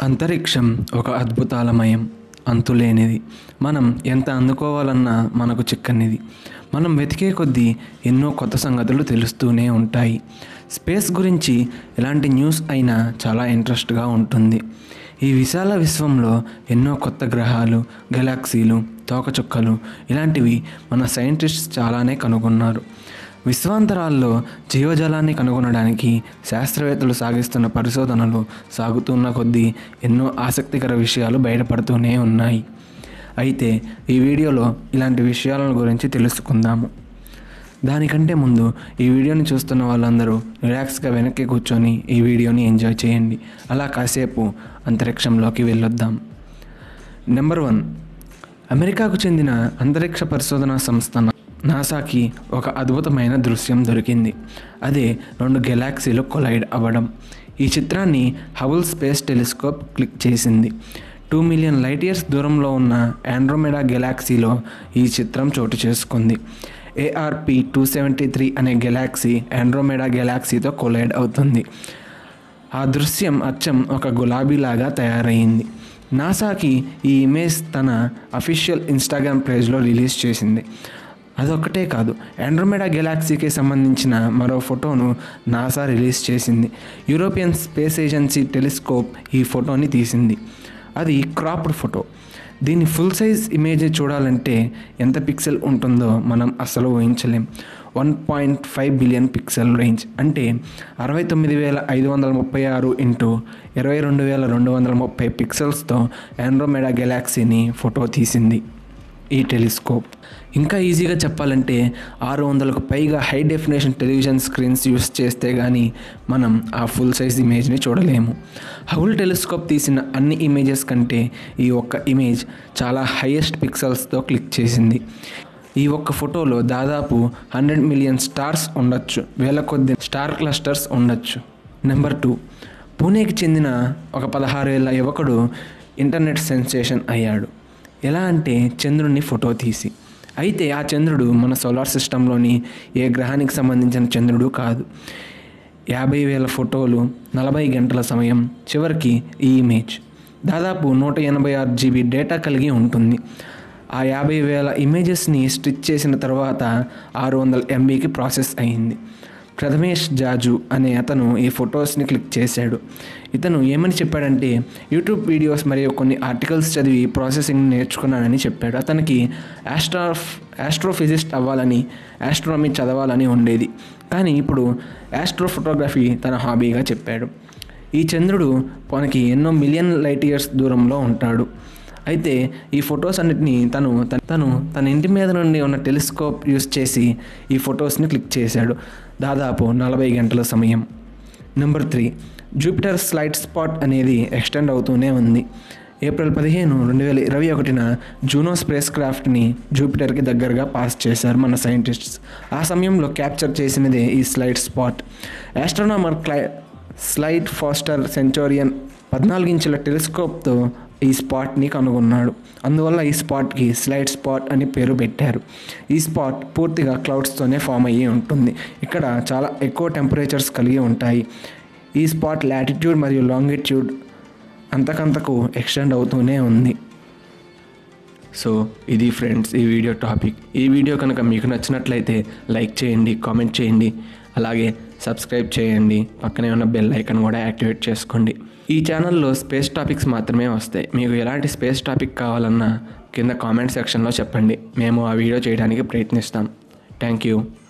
అంతరిక్షం ఒక అద్భుతాలమయం అంతులేనిది మనం ఎంత అందుకోవాలన్నా మనకు చిక్కనిది మనం వెతికే కొద్దీ ఎన్నో కొత్త సంగతులు తెలుస్తూనే ఉంటాయి స్పేస్ గురించి ఎలాంటి న్యూస్ అయినా చాలా ఇంట్రెస్ట్గా ఉంటుంది ఈ విశాల విశ్వంలో ఎన్నో కొత్త గ్రహాలు గెలాక్సీలు తోకచుక్కలు ఇలాంటివి మన సైంటిస్ట్స్ చాలానే కనుగొన్నారు విశ్వాంతరాల్లో జీవజాలాన్ని కనుగొనడానికి శాస్త్రవేత్తలు సాగిస్తున్న పరిశోధనలు సాగుతున్న కొద్దీ ఎన్నో ఆసక్తికర విషయాలు బయటపడుతూనే ఉన్నాయి అయితే ఈ వీడియోలో ఇలాంటి విషయాల గురించి తెలుసుకుందాము దానికంటే ముందు ఈ వీడియోని చూస్తున్న వాళ్ళందరూ రిలాక్స్గా వెనక్కి కూర్చొని ఈ వీడియోని ఎంజాయ్ చేయండి అలా కాసేపు అంతరిక్షంలోకి వెళ్ళొద్దాం నెంబర్ వన్ అమెరికాకు చెందిన అంతరిక్ష పరిశోధనా సంస్థ నాసాకి ఒక అద్భుతమైన దృశ్యం దొరికింది అదే రెండు గెలాక్సీలు కొలైడ్ అవ్వడం ఈ చిత్రాన్ని హబుల్ స్పేస్ టెలిస్కోప్ క్లిక్ చేసింది టూ మిలియన్ లైట్ ఇయర్స్ దూరంలో ఉన్న ఆండ్రోమెడా గెలాక్సీలో ఈ చిత్రం చోటు చేసుకుంది ఏఆర్పి టూ సెవెంటీ త్రీ అనే గెలాక్సీ ఆండ్రోమెడా గెలాక్సీతో కొలైడ్ అవుతుంది ఆ దృశ్యం అచ్చం ఒక గులాబీలాగా తయారయ్యింది నాసాకి ఈ ఇమేజ్ తన అఫీషియల్ ఇన్స్టాగ్రామ్ పేజ్లో రిలీజ్ చేసింది అదొక్కటే కాదు ఆండ్రోమెడా గెలాక్సీకి సంబంధించిన మరో ఫోటోను నాసా రిలీజ్ చేసింది యూరోపియన్ స్పేస్ ఏజెన్సీ టెలిస్కోప్ ఈ ఫోటోని తీసింది అది క్రాప్డ్ ఫోటో దీని ఫుల్ సైజ్ ఇమేజ్ చూడాలంటే ఎంత పిక్సెల్ ఉంటుందో మనం అసలు ఊహించలేం one point five billion pixel range అంటే అరవై తొమ్మిది వేల ఐదు వందల ముప్పై ఆరు ఇంటూ ఇరవై రెండు వేల రెండు వందల ముప్పై పిక్సెల్స్తో ఆండ్రోమెడా గెలాక్సీని ఫోటో తీసింది ఈ టెలిస్కోప్ ఇంకా ఈజీగా చెప్పాలంటే ఆరు వందలకు పైగా high definition television screens use చేస్తే కానీ మనం ఆ ఫుల్ సైజ్ ఇమేజ్ని చూడలేము హౌల్ టెలిస్కోప్ తీసిన అన్ని ఇమేజెస్ కంటే ఈ ఒక్క ఇమేజ్ చాలా హైయెస్ట్ పిక్సెల్స్తో క్లిక్ చేసింది ఈ ఒక్క ఫోటోలో దాదాపు హండ్రెడ్ మిలియన్ స్టార్స్ ఉండొచ్చు వేల కొద్ది స్టార్ క్లస్టర్స్ ఉండొచ్చు నెంబర్ టూ పూణేకి చెందిన ఒక పదహారేళ్ల యువకుడు ఇంటర్నెట్ సెన్సేషన్ అయ్యాడు ఎలా అంటే చంద్రుడిని ఫోటో తీసి అయితే ఆ చంద్రుడు మన సోలార్ సిస్టంలోని ఏ గ్రహానికి సంబంధించిన చంద్రుడు కాదు యాభై వేల ఫోటోలు నలభై గంటల సమయం చివరికి ఈ ఇమేజ్ దాదాపు నూట ఎనభై ఆరు జీబీ డేటా కలిగి ఉంటుంది ఆ యాభై వేల ఇమేజెస్ని స్టిచ్ చేసిన తర్వాత ఆరు వందల ఎంబీకి ప్రాసెస్ అయింది ప్రథమేష్ జాజు అనే అతను ఈ ఫొటోస్ని క్లిక్ చేశాడు ఇతను ఏమని చెప్పాడంటే యూట్యూబ్ వీడియోస్ మరియు కొన్ని ఆర్టికల్స్ చదివి ప్రాసెసింగ్ నేర్చుకున్నానని చెప్పాడు అతనికి ఆస్ట్రా ఆస్ట్రోఫిజిస్ట్ అవ్వాలని ఆస్ట్రోనమీ చదవాలని ఉండేది కానీ ఇప్పుడు ఆస్ట్రో ఫోటోగ్రఫీ తన హాబీగా చెప్పాడు ఈ చంద్రుడు మనకి ఎన్నో మిలియన్ లైట్ ఇయర్స్ దూరంలో ఉంటాడు అయితే ఈ ఫొటోస్ అన్నిటిని తను తను తన ఇంటి మీద నుండి ఉన్న టెలిస్కోప్ యూస్ చేసి ఈ ఫొటోస్ని క్లిక్ చేశాడు దాదాపు నలభై గంటల సమయం number three Jupiter slide spot అనేది ఎక్స్టెండ్ అవుతూనే ఉంది ఏప్రిల్ పదిహేను రెండు వేల ఇరవై ఒకటిన జూనో స్పేస్ క్రాఫ్ట్ని జూపిటర్కి దగ్గరగా పాస్ చేశారు మన సైంటిస్ట్స్ ఆ సమయంలో క్యాప్చర్ చేసినదే ఈ slide spot astronomer Clyde Foster Centurion పద్నాలుగు ఇంచుల టెలిస్కోప్తో ఈ స్పాట్ని కనుగొన్నాడు అందువల్ల ఈ స్పాట్కి స్లైడ్ స్పాట్ అని పేరు పెట్టారు ఈ స్పాట్ పూర్తిగా క్లౌడ్స్తోనే ఫామ్ అయ్యి ఉంటుంది ఇక్కడ చాలా ఎక్కువ టెంపరేచర్స్ కలిగి ఉంటాయి ఈ స్పాట్ లాటిట్యూడ్ మరియు లాంగిట్యూడ్ అంతకంతకు ఎక్స్టెండ్ అవుతూనే ఉంది సో ఇది ఫ్రెండ్స్ ఈ వీడియో టాపిక్ ఈ వీడియో కనుక మీకు నచ్చినట్లయితే లైక్ చేయండి కామెంట్ చేయండి అలాగే సబ్స్క్రైబ్ చేయండి పక్కనే ఉన్న బెల్ ఐకన్ కూడా యాక్టివేట్ చేసుకోండి ఈ ఛానల్లో స్పేస్ టాపిక్స్ మాత్రమే వస్తాయి మీకు ఎలాంటి స్పేస్ టాపిక్ కావాలన్నా కింద కామెంట్ సెక్షన్లో చెప్పండి మేము ఆ వీడియో చేయడానికి ప్రయత్నిస్తాం థ్యాంక్ యూ